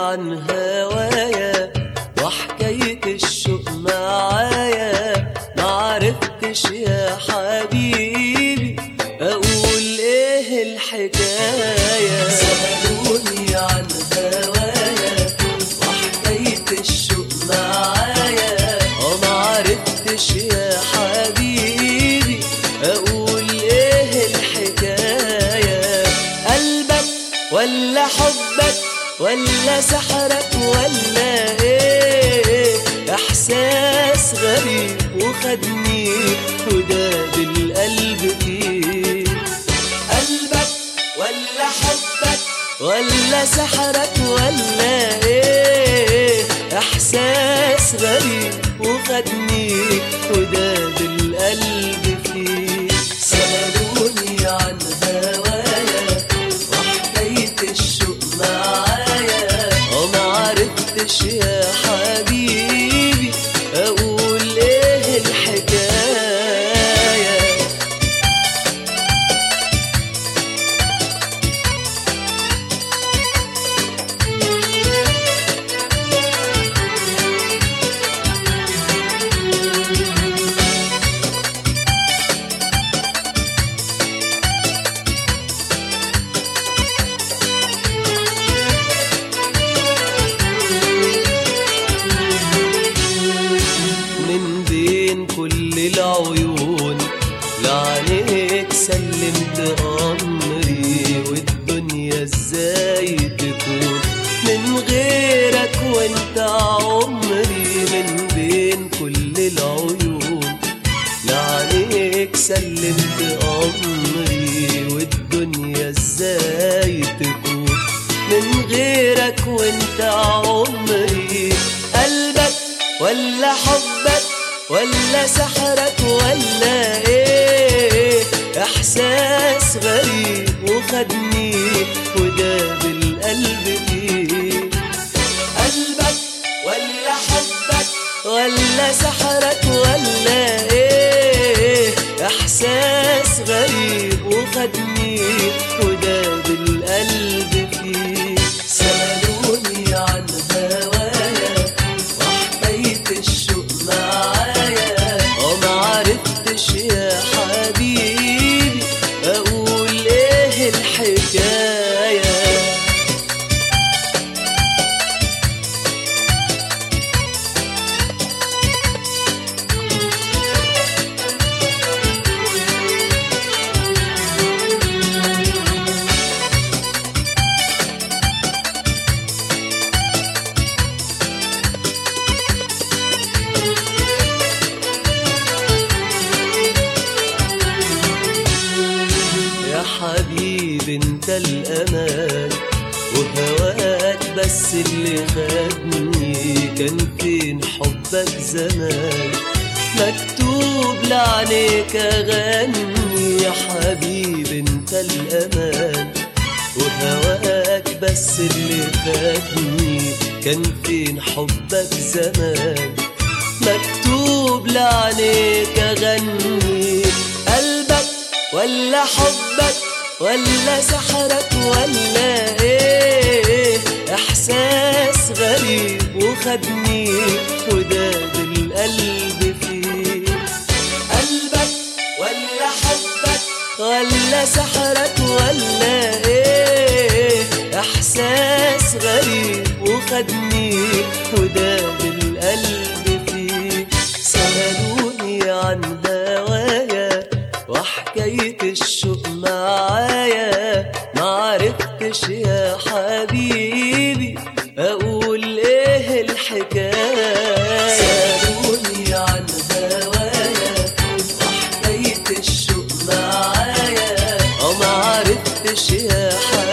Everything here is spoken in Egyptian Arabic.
عن هوايا وحكاية الشوق معايا معرفتش يا حبيبي أقول إيه الحكاية سألوني عن هوايا وحكاية الشوق معايا اه معرفتش يا حبيبي أقول إيه الحكاية قلبك ولا حبك ولا سحرك ولا ايه احساس غريب وخدني وداب القلب فيه قلبك ولا حبك ولا سحرك ولا ايه احساس غريب وخدني وداب القلب فيه سألوني عن هوايا وحكاية الشوق معايا اه معرفتش يا حبيبي اقول ايه الحكايه من بين كل العيون لعينيك سلمت أمري والدنيا ازاي تكون من غيرك وانت عمري من بين كل العيون لعينيك سلمت أمري والدنيا ازاي تكون من غيرك وانت عمري قلبك ولا حبك ولا سحرك ولا ايه احساس غريب وخدني وداب القلب فيه قلبك ولا حبك ولا سحرك ولا ايه احساس غريب وخدني وداب القلب فيه سألوني عن هوايا وحكاية الشوق معايا اه معرفتش يا حبيبي اقول ايه الحكايه يا حبيبي انت الامان وهواك بس اللي خدني كان فين حبك زمان مكتوب لعنيك اغني يا حبيبي انت الامان وهواك بس اللي خدني كان فين حبك زمان مكتوب لعنيك اغني قلبك ولا حبك ولا سحرك ولا ايه احساس غريب وخدني وداب القلب فيه قلبك ولا حبك ولا سحرك ولا ايه احساس غريب وخدني وداب القلب فيه سألوني عن هوايا وحكاية الشوق معايا معرفتش يا حبيبي أقول إيه الحكاية سألوني عن هوايا وحكاية الشوق معايا أو معرفتش يا حبيبي